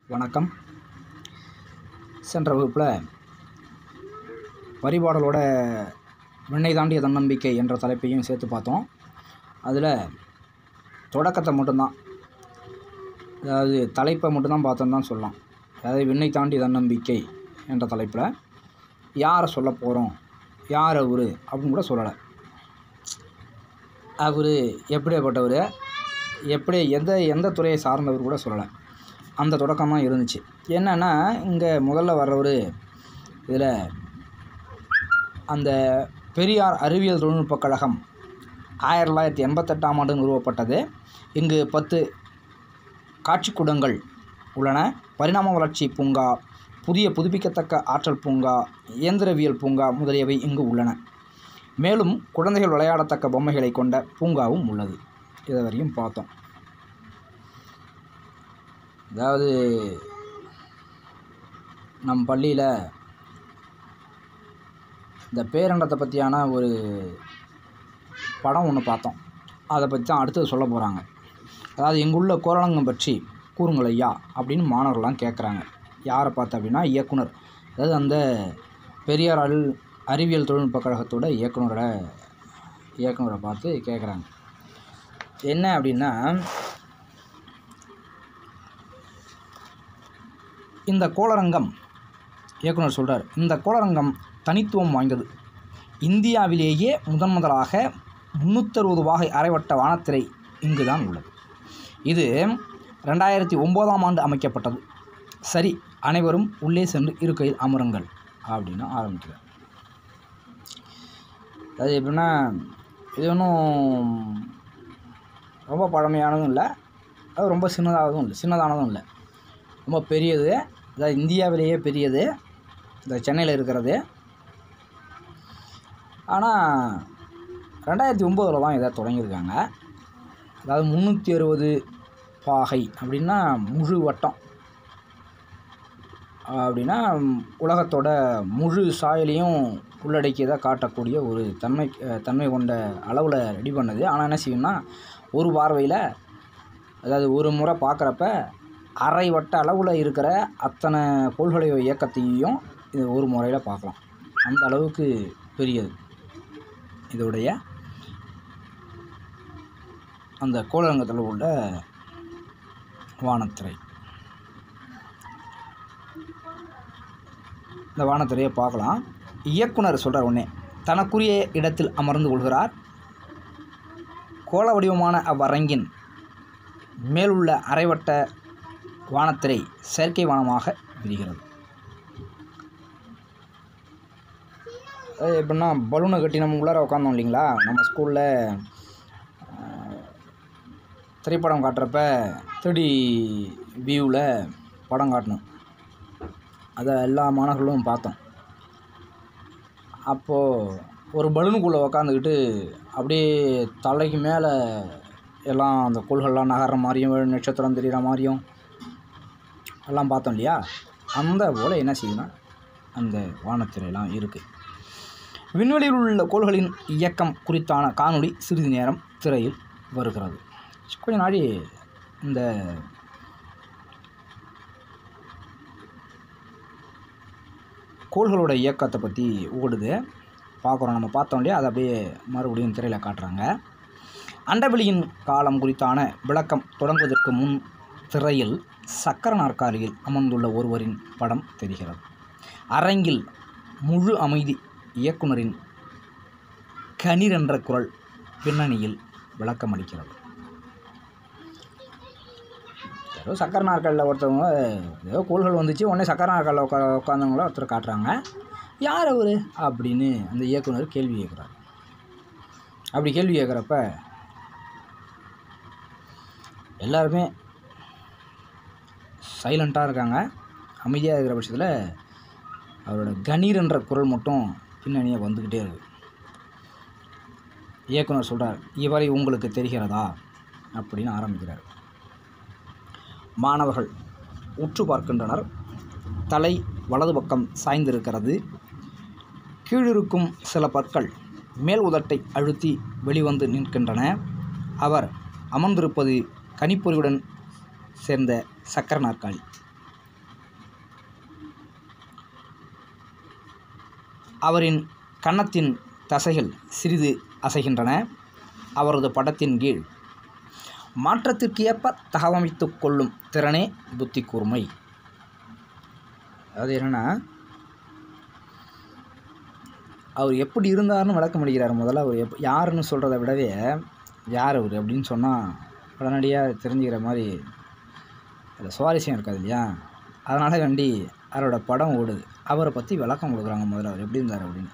வணக்கம் சென்ற வகுப்பில் வரிபாடலோட விண்ணை தாண்டிய தன்னம்பிக்கை என்ற தலைப்பையும் சேர்த்து பார்த்தோம் அதில் தொடக்கத்தை மட்டும்தான் அதாவது தலைப்பை மட்டும்தான் பார்த்தோன்னு தான் சொல்லலாம் அதாவது விண்ணை தாண்டிய தன்னம்பிக்கை என்ற தலைப்பில் யாரை சொல்ல போகிறோம் யார் அவர் அப்படின்னு கூட சொல்லலை அவர் எப்படியாப்பட்டவர் எப்படி எந்த எந்த துறையை சார்ந்தவர் கூட சொல்லலை அந்த தொடக்கம் தான் இருந்துச்சு என்னென்னா இங்கே முதல்ல வர்றவர் இதில் அந்த பெரியார் அறிவியல் தொழில்நுட்பக் கழகம் ஆயிரத்தி தொள்ளாயிரத்தி எண்பத்தெட்டாம் ஆண்டு நிறுவப்பட்டது இங்கு பத்து காட்சிக்கூடங்கள் உள்ளன பரிணாம வளர்ச்சி பூங்கா புதிய புதுப்பிக்கத்தக்க ஆற்றல் பூங்கா இயந்திரவியல் பூங்கா முதலியவை இங்கு உள்ளன மேலும் குழந்தைகள் விளையாடத்தக்க பொம்மைகளை கொண்ட பூங்காவும் உள்ளது இதை வரையும் பார்த்தோம் அதாவது நம் பள்ளியில் இந்த பேரண்டத்தை பற்றியான ஒரு படம் ஒன்று பார்த்தோம் அதை பற்றி தான் அடுத்தது சொல்ல போகிறாங்க அதாவது இங்குள்ள கோரளங்கம் பற்றி கூறுங்கள் ஐயா அப்படின்னு மாணவர்கள்லாம் கேட்குறாங்க யாரை பார்த்து அப்படின்னா இயக்குனர் அதாவது அந்த பெரியார் அல் அறிவியல் தொழில்நுட்ப கழகத்தோட இயக்குனரோட இயக்குனரை பார்த்து கேட்குறாங்க என்ன அப்படின்னா இந்த கோளரங்கம் இயக்குனர் சொல்கிறார் இந்த கோளரங்கம் தனித்துவம் வாய்ந்தது இந்தியாவிலேயே முதன் முதலாக முந்நூற்றறுபது வாகை அரைவட்ட வானத்திரை இங்கு தான் உள்ளது இது ரெண்டாயிரத்தி ஒம்போதாம் ஆண்டு அமைக்கப்பட்டது சரி அனைவரும் உள்ளே சென்று இருக்கையில் அமருங்கள் அப்படின்னு ஆரம்பிக்கிறார் அது எப்படின்னா இது ஒன்றும் ரொம்ப பழமையானதும் இல்லை அது ரொம்ப சின்னதானதும் இல்லை சின்னதானதும் இல்லை ரொம்ப பெரியது அதாவது இந்தியாவிலேயே பெரியது இந்த சென்னையில் இருக்கிறது ஆனால் ரெண்டாயிரத்தி ஒம்போதில் தான் இதை தொடங்கியிருக்காங்க அதாவது முந்நூற்றி அறுபது பாகை அப்படின்னா முழு வட்டம் அப்படின்னா உலகத்தோட முழு சாயலையும் உள்ளடக்கியதை காட்டக்கூடிய ஒரு தன்மை தன்மை கொண்ட அளவில் ரெடி பண்ணது ஆனால் என்ன செய்யும்னா ஒரு பார்வையில் அதாவது ஒரு முறை பார்க்குறப்ப அரை வட்ட அளவில் இருக்கிற அத்தனை கோள்களுடைய இயக்கத்தையும் இது ஒரு முறையில் பார்க்கலாம் அந்த அளவுக்கு பெரியது இதோடைய அந்த கோளரங்கத்தில் உள்ள வானத்திரை இந்த வானத்திரையை பார்க்கலாம் இயக்குனர் சொல்கிறார் உடனே தனக்குரிய இடத்தில் அமர்ந்து கொள்கிறார் கோள வடிவமான அவ்வரங்கின் மேலுள்ள அரைவட்ட வானத்திரை செயற்கை வானமாக விரிகிறது அது எப்படின்னா பலூனை கட்டி நம்ம உள்ளார உட்காந்தோம் இல்லைங்களா நம்ம ஸ்கூலில் திரைப்படம் காட்டுறப்ப த்ரீடி வியூவில் படம் காட்டணும் அதை எல்லா மாணவர்களும் பார்த்தோம் அப்போது ஒரு பலூனுக்குள்ளே உக்காந்துக்கிட்டு அப்படியே தலைக்கு மேலே எல்லாம் அந்த கோள்கள்லாம் நகர்ற மாதிரியும் நட்சத்திரம் தெரிகிற மாதிரியும் எல்லாம் பார்த்தோம் இல்லையா அந்த போல் என்ன செய்யுதுன்னா அந்த வானத்திரையெல்லாம் இருக்குது விண்வெளியில் உள்ள கோள்களின் இயக்கம் குறித்தான காணொளி சிறிது நேரம் திரையில் வருகிறது கொஞ்ச நாடி இந்த கோள்களோட இயக்கத்தை பற்றி ஓடுது பார்க்குறோம் நம்ம பார்த்தோம் இல்லையா அதை அப்படியே மறுபடியும் திரையில் காட்டுறாங்க அண்டவெளியின் காலம் குறித்தான விளக்கம் தொடங்குவதற்கு முன் திரையில் சக்கர நாற்காலியில் அமர்ந்துள்ள ஒருவரின் படம் தெரிகிறது அரங்கில் முழு அமைதி இயக்குனரின் கணீர் என்ற குரல் பின்னணியில் விளக்கம் அளிக்கிறது ஏதோ சக்கர நாற்காலில் ஒருத்தவங்க ஏதோ கோள்கள் வந்துச்சு உடனே சக்கர நாற்காலில் உட்கா உட்காந்தவங்கள ஒருத்தர் காட்டுறாங்க யார் அவர் அப்படின்னு அந்த இயக்குனர் கேள்வி கேட்குறாரு அப்படி கேள்வி கேட்குறப்ப எல்லாருமே சைலண்ட்டாக இருக்காங்க அமைதியாக இருக்கிற பட்சத்தில் அவரோட கணீர் என்ற குரல் மட்டும் பின்னணியாக வந்துக்கிட்டே இருக்குது இயக்குனர் சொல்கிறார் இவரை உங்களுக்கு தெரிகிறதா அப்படின்னு ஆரம்பிக்கிறார் மாணவர்கள் உற்று பார்க்கின்றனர் தலை வலது பக்கம் சாய்ந்திருக்கிறது கீழிருக்கும் சில பற்கள் மேல் உதட்டை அழுத்தி வெளிவந்து நிற்கின்றன அவர் அமர்ந்திருப்பது கணிப்பொறியுடன் சேர்ந்த சக்கர நாற்காலி அவரின் கன்னத்தின் தசைகள் சிறிது அசைகின்றன அவரது படத்தின் கீழ் மாற்றத்திற்கு ஏற்ப தகவமைத்துக் கொள்ளும் திறனே புத்தி கூர்மை அது என்னென்னா அவர் எப்படி இருந்தாருன்னு விளக்கம் அளிக்கிறார் முதல்ல அவர் எப் யாருன்னு சொல்கிறத விடவே யார் அவர் அப்படின்னு சொன்னால் உடனடியாக தெரிஞ்சுக்கிற மாதிரி அதில் சுவாரஸ்யம் இருக்காது இல்லையா அதனால் வேண்டி அவரோட படம் ஓடுது அவரை பற்றி விளக்கம் கொடுக்குறாங்க முதல்ல அவர் எப்படி இருந்தார் அப்படின்னு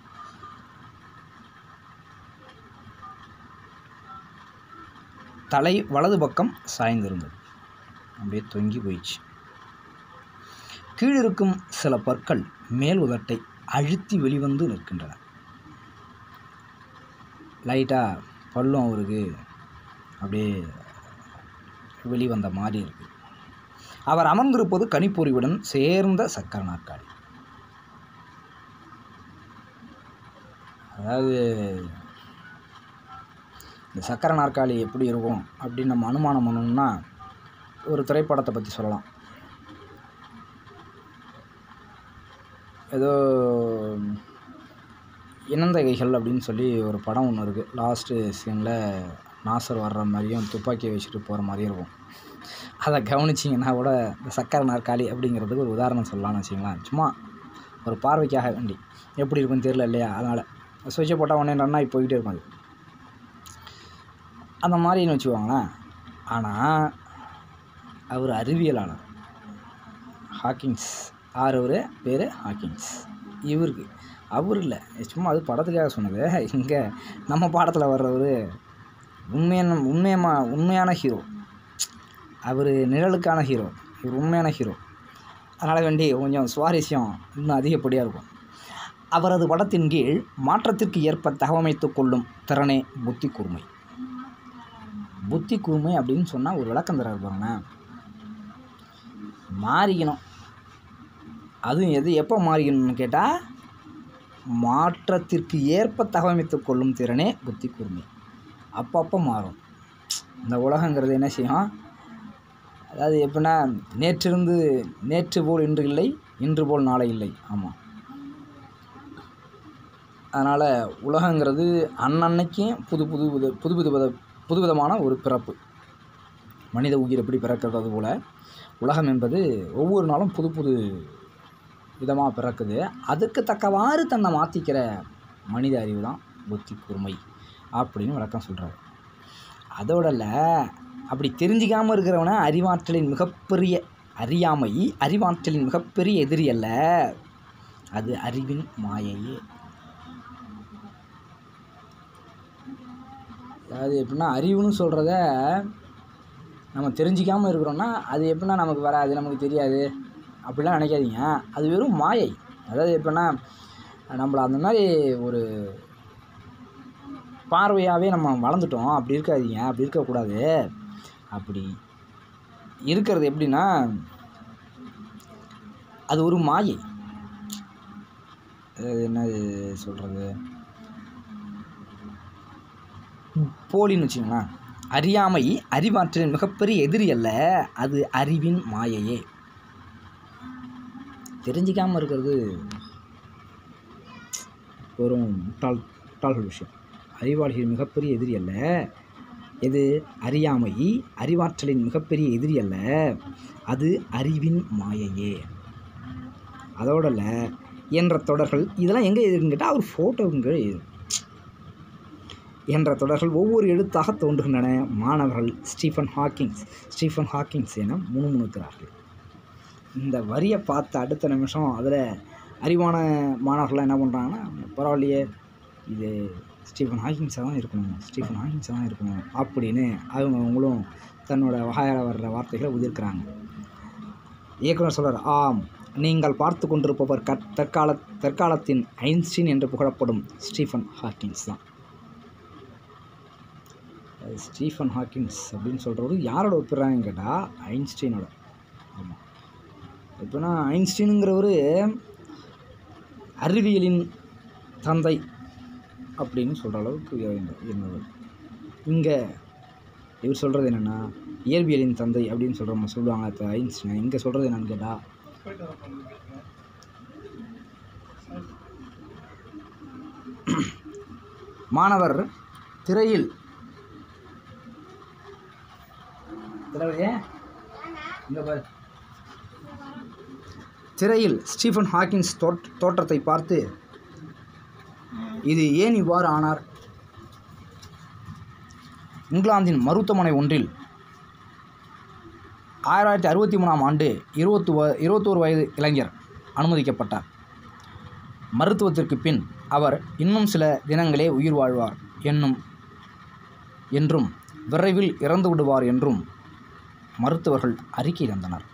தலை வலது பக்கம் சாய்ந்திருந்தது அப்படியே தொங்கி போயிடுச்சு கீழிருக்கும் சில பற்கள் மேல் உதட்டை அழுத்தி வெளிவந்து நிற்கின்றன லைட்டாக பல்லும் அவருக்கு அப்படியே வெளிவந்த மாதிரி இருக்கு அவர் அமர்ந்திருப்பது கணிப்பொறிவுடன் சேர்ந்த சக்கர நாற்காலி அதாவது இந்த சக்கர நாற்காலி எப்படி இருக்கும் அப்படின்னு நம்ம அனுமானம் பண்ணணும்னா ஒரு திரைப்படத்தை பற்றி சொல்லலாம் ஏதோ இனந்தகைகள் அப்படின்னு சொல்லி ஒரு படம் ஒன்று இருக்குது லாஸ்ட்டு சீனில் நாசர் வர்ற மாதிரியும் துப்பாக்கியை வச்சுட்டு போகிற மாதிரியும் இருக்கும் அதை கவனிச்சிங்கன்னா கூட இந்த சக்கரை நாற்காலி அப்படிங்கிறதுக்கு ஒரு உதாரணம் சொல்லலாம்னு வச்சுங்களேன் சும்மா ஒரு பார்வைக்காக வேண்டி எப்படி இருக்குன்னு தெரியல இல்லையா அதனால் சுவிட்சை போட்டால் உடனே ரன் ஆகி போய்கிட்டே இருக்கும் அது அந்த மாதிரின்னு வச்சுக்கோங்களேன் ஆனால் அவர் அறிவியலாளர் ஹாக்கிங்ஸ் ஆறு அவர் பேர் ஹாக்கிங்ஸ் இவருக்கு அவர் இல்லை சும்மா அது படத்துக்காக சொன்னது இங்கே நம்ம பாடத்தில் வர்றவர் உண்மையான உண்மையமா உண்மையான ஹீரோ அவர் நிழலுக்கான ஹீரோ இவர் உண்மையான ஹீரோ அதனால் வேண்டி கொஞ்சம் சுவாரஸ்யம் இன்னும் அதிகப்படியாக இருக்கும் அவரது படத்தின் கீழ் மாற்றத்திற்கு ஏற்ப தகவமைத்துக் கொள்ளும் திறனே புத்தி கூர்மை புத்தி கூர்மை அப்படின்னு சொன்னால் ஒரு விளக்கம் தராரு பாருங்களேன் மாறிக்கணும் அதுவும் எது எப்போ மாறிக்கணும்னு கேட்டால் மாற்றத்திற்கு ஏற்ப தகவமைத்துக் கொள்ளும் திறனே புத்தி கூர்மை அப்பப்போ மாறும் இந்த உலகங்கிறது என்ன செய்யும் அதாவது எப்படின்னா நேற்றிருந்து நேற்று போல் இன்று இல்லை இன்று போல் நாளை இல்லை ஆமாம் அதனால் உலகங்கிறது அன்னன்னைக்கும் புது புது வித புது புது வித புதுவிதமான ஒரு பிறப்பு மனித உயிர் எப்படி பிறக்கிறது போல் உலகம் என்பது ஒவ்வொரு நாளும் புது புது விதமாக பிறக்குது அதுக்கு தக்கவாறு தன்னை மாற்றிக்கிற மனித அறிவு தான் புத்தி கூர்மை அப்படின்னு விளக்கம் சொல்கிறார் அதோட இல்ல, அப்படி தெரிஞ்சிக்காமல் இருக்கிறவன அறிவாற்றலின் மிகப்பெரிய அறியாமை அறிவாற்றலின் மிகப்பெரிய எதிரி அல்ல அது அறிவின் மாயையே அதாவது எப்படின்னா அறிவுன்னு சொல்கிறத நம்ம தெரிஞ்சிக்காமல் இருக்கிறோன்னா அது எப்படின்னா நமக்கு வராது நமக்கு தெரியாது அப்படிலாம் நினைக்காதீங்க அது வெறும் மாயை அதாவது எப்படின்னா நம்மளை அந்த மாதிரி ஒரு பார்வையாகவே நம்ம வளர்ந்துட்டோம் அப்படி இருக்காதீங்க அப்படி இருக்கக்கூடாது அப்படி இருக்கிறது எப்படின்னா அது ஒரு மாயை அது என்னது சொல்கிறது போலின்னு வச்சுக்கோங்களேன் அறியாமை அறிவாற்றலின் மிகப்பெரிய எதிரி அல்ல அது அறிவின் மாயையே தெரிஞ்சிக்காமல் இருக்கிறது ஒரு முட்டாள் முட்டாள்கள் விஷயம் அறிவாளிகளின் மிகப்பெரிய எதிரி அல்ல எது அறியாமை அறிவாற்றலின் மிகப்பெரிய எதிரி அல்ல அது அறிவின் மாயையே அதோட இல்ல, என்ற தொடர்கள் இதெல்லாம் எங்கே இருக்குன்னு கேட்டால் அவர் ஃபோட்டோங்க என்ற தொடர்கள் ஒவ்வொரு எழுத்தாக தோன்றுகின்றன மாணவர்கள் ஸ்டீஃபன் ஹாக்கிங்ஸ் ஸ்டீஃபன் ஹாக்கிங்ஸ் என முணுமுணுக்கிறார்கள் இந்த வரியை பார்த்த அடுத்த நிமிஷம் அதில் அறிவான மாணவர்கள்லாம் என்ன பண்ணுறாங்கன்னா பரவாயில்லையே இது ஸ்டீஃபன் ஹாக்கிங்ஸாக தான் இருக்கணும் ஸ்டீஃபன் ஹாக்கிங்ஸாக தான் இருக்கணும் அப்படின்னு அவங்க அவங்களும் தன்னோட வாயால் வர்ற வார்த்தைகளை உதிர்க்கிறாங்க இயக்குனர் சொல்றார் ஆம் நீங்கள் பார்த்து கொண்டிருப்பவர் கற் தற்கால தற்காலத்தின் ஐன்ஸ்டீன் என்று புகழப்படும் ஸ்டீஃபன் ஹாக்கிங்ஸ் தான் அது ஸ்டீஃபன் ஹாக்கிங்ஸ் அப்படின்னு சொல்கிறவர் யாரோட ஒப்பிடுறாங்கன்னு கேட்டால் ஐன்ஸ்டீனோட ஆமாம் எப்படின்னா ஐன்ஸ்டீனுங்கிறவர் அறிவியலின் தந்தை அப்படின்னு சொல்கிற அளவுக்கு உயர்ந்த- உயர்ந்தவர் இங்கே இவர் சொல்கிறது என்னென்னா இயற்பியலின் தந்தை அப்படின்னு சொல்கிறவங்க சொல்லுவாங்க இப்போ ஐன்ஸ்டீன் இங்கே சொல்கிறது என்னன்னு கேட்டால் மாணவர் திரையில் திரவியே இங்கே பாரு திரையில் ஸ்டீஃபன் ஹாக்கின்ஸ் தோட் தோற்றத்தை பார்த்து இது ஏன் இவ்வாறு ஆனார் இங்கிலாந்தின் மருத்துவமனை ஒன்றில் ஆயிரத்தி அறுபத்தி மூணாம் ஆண்டு இருபத்து வ இருபத்தோரு வயது இளைஞர் அனுமதிக்கப்பட்டார் மருத்துவத்திற்கு பின் அவர் இன்னும் சில தினங்களே உயிர் வாழ்வார் என்னும் என்றும் விரைவில் இறந்து விடுவார் என்றும் மருத்துவர்கள் அறிக்கை தந்தனர்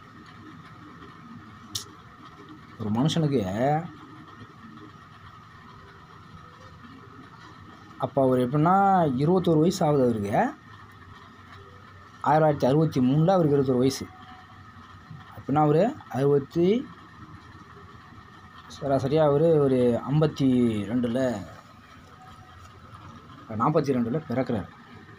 ஒரு மனுஷனுக்கு அப்போ அவர் எப்படின்னா இருபத்தோரு வயசு ஆகுது அவருக்கு ஆயிரத்தி தொள்ளாயிரத்தி அறுபத்தி மூணில் அவருக்கு இருபத்தொரு வயசு அப்படின்னா அவர் அறுபத்தி சராசரியாக அவர் ஒரு ஐம்பத்தி ரெண்டில் நாற்பத்தி ரெண்டில் பிறக்கிறார்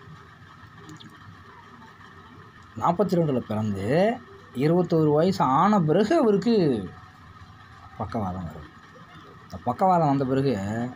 நாற்பத்தி ரெண்டில் பிறந்து இருபத்தோரு வயசு ஆன பிறகு அவருக்கு பக்கவாதம் வரும் இந்த பக்கவாதம் வந்த பிறகு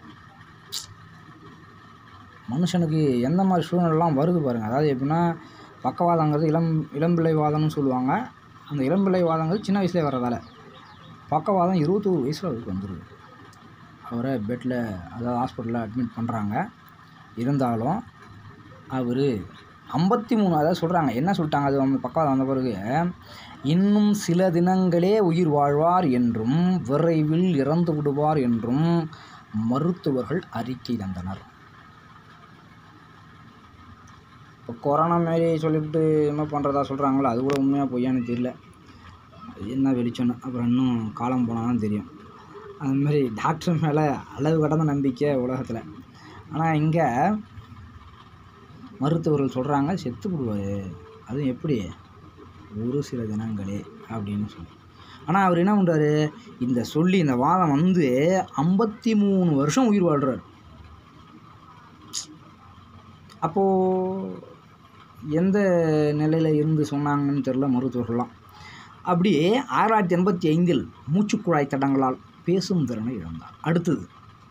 மனுஷனுக்கு எந்த மாதிரி சூழ்நிலைலாம் வருது பாருங்கள் அதாவது எப்படின்னா பக்கவாதங்கிறது இளம் இளம்பிள்ளை வாதம்னு சொல்லுவாங்க அந்த இளம்பிள்ளை வாதங்கிறது சின்ன வயசுலேயே வர்றதால பக்கவாதம் இருபத்தோரு வயசில் அவருக்கு வந்துடுது அவரை பெட்டில் அதாவது ஹாஸ்பிட்டலில் அட்மிட் பண்ணுறாங்க இருந்தாலும் அவர் ஐம்பத்தி மூணு அதாவது சொல்கிறாங்க என்ன சொல்லிட்டாங்க அது வந்து பக்கவாதம் வந்த பிறகு இன்னும் சில தினங்களே உயிர் வாழ்வார் என்றும் விரைவில் இறந்து விடுவார் என்றும் மருத்துவர்கள் அறிக்கை தந்தனர் இப்போ கொரோனா மாரி சொல்லிவிட்டு என்ன பண்ணுறதா சொல்கிறாங்களோ அது கூட உண்மையாக பொய்யான்னு தெரியல அது என்ன வெளிச்சம்னு அப்புறம் இன்னும் காலம் போனால் தான் தெரியும் அது மாதிரி டாக்டர் மேலே அளவு கடந்த நம்பிக்கை உலகத்தில் ஆனால் இங்கே மருத்துவர்கள் சொல்கிறாங்க செத்து விடுவார் அதுவும் எப்படி ஒரு சில தினங்களே அப்படின்னு சொல்லி ஆனால் அவர் என்ன பண்ணுறாரு இந்த சொல்லி இந்த வாதம் வந்து ஐம்பத்தி மூணு வருஷம் உயிர் வாழ்கிறார் அப்போது எந்த நிலையில் இருந்து சொன்னாங்கன்னு தெரில மருத்துவர்கள்லாம் அப்படியே ஆயிரத்தி தொள்ளாயிரத்தி எண்பத்தி ஐந்தில் மூச்சுக்குழாய் தடங்களால் பேசும் திறனை இழந்தார் அடுத்தது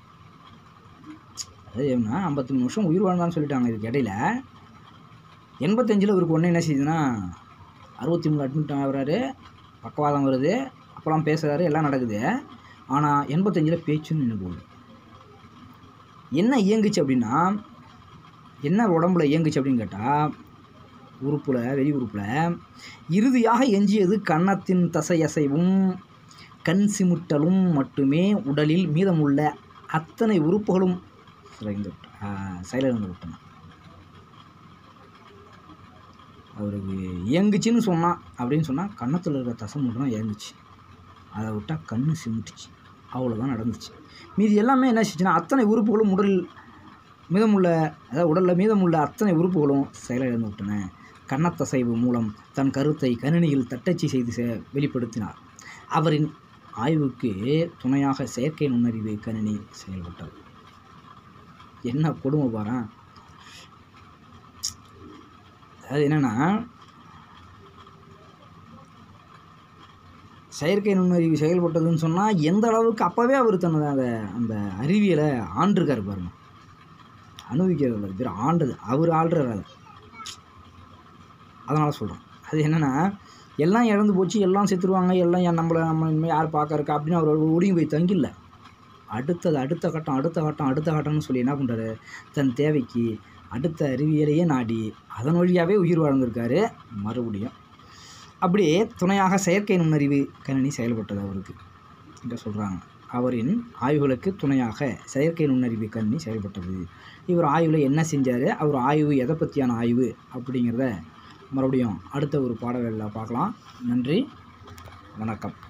அது என்ன ஐம்பத்தி மூணு வருஷம் உயிர் வாழ்ந்தான்னு சொல்லிட்டாங்க இதுக்கு இடையில எண்பத்தஞ்சில் இவருக்கு ஒன்று என்ன செய்யுதுன்னா அறுபத்தி மூணு அட்மிட் ஆகுறாரு பக்கவாதம் வருது அப்போலாம் பேசுகிறாரு எல்லாம் நடக்குது ஆனால் எண்பத்தஞ்சில் பேச்சுன்னு நின்று போகுது என்ன இயங்குச்சு அப்படின்னா என்ன உடம்புல இயங்குச்சு அப்படின்னு கேட்டால் உறுப்பில் வெளி உறுப்பில் இறுதியாக எஞ்சியது கன்னத்தின் தசையசைவும் கண் சிமிட்டலும் மட்டுமே உடலில் மீதமுள்ள அத்தனை உறுப்புகளும் சிறைந்து விட்ட செயலிழந்து விட்டன அவருக்கு இயங்குச்சின்னு சொன்னான் அப்படின்னு சொன்னால் கன்னத்தில் இருக்கிற தசை மட்டும் தான் இயங்குச்சு அதை விட்டால் கண் சிமிட்டுச்சு அவ்வளோதான் நடந்துச்சு மீதி எல்லாமே என்ன ஆச்சுன்னா அத்தனை உறுப்புகளும் உடலில் மீதமுள்ள அதாவது உடலில் மீதமுள்ள அத்தனை உறுப்புகளும் செயலிழந்து விட்டன கன்னத்தசைவு மூலம் தன் கருத்தை கணினியில் தட்டச்சு செய்து செ- வெளிப்படுத்தினார் அவரின் ஆய்வுக்கு துணையாக செயற்கை நுண்ணறிவு கணினி செயல்பட்டது என்ன கொடுமை பாரேன் அது என்னென்னா செயற்கை நுண்ணறிவு செயல்பட்டதுன்னு சொன்னால் எந்த அளவுக்கு அப்போவே அவர் தனது அந்த அந்த அறிவியலை ஆண்டிருக்காரு பாருங்க அனுபவிக்கிறது பேர் ஆண்டது அவர் ஆள்றார் அதை அதனால் சொல்கிறேன் அது என்னென்னா எல்லாம் இழந்து போச்சு எல்லாம் செத்துருவாங்க எல்லாம் என் நம்மளை நம்ம இனிமேல் யார் பார்க்க இருக்கா அப்படின்னு அவர் ஒடுங்கி போய் தங்கில்ல அடுத்தது அடுத்த கட்டம் அடுத்த கட்டம் அடுத்த கட்டம்னு சொல்லி என்ன பண்ணுறாரு தன் தேவைக்கு அடுத்த அறிவியலையே நாடி அதன் வழியாகவே உயிர் வாழ்ந்திருக்காரு மறுபடியும் அப்படியே துணையாக செயற்கை நுண்ணறிவு கணினி செயல்பட்டது அவருக்கு என்று சொல்கிறாங்க அவரின் ஆய்வுகளுக்கு துணையாக செயற்கை நுண்ணறிவு கணினி செயல்பட்டது இவர் ஆய்வில் என்ன செஞ்சார் அவர் ஆய்வு எதை பற்றியான ஆய்வு அப்படிங்கிறத மறுபடியும் அடுத்த ஒரு பாடவேளில் பார்க்கலாம் நன்றி வணக்கம்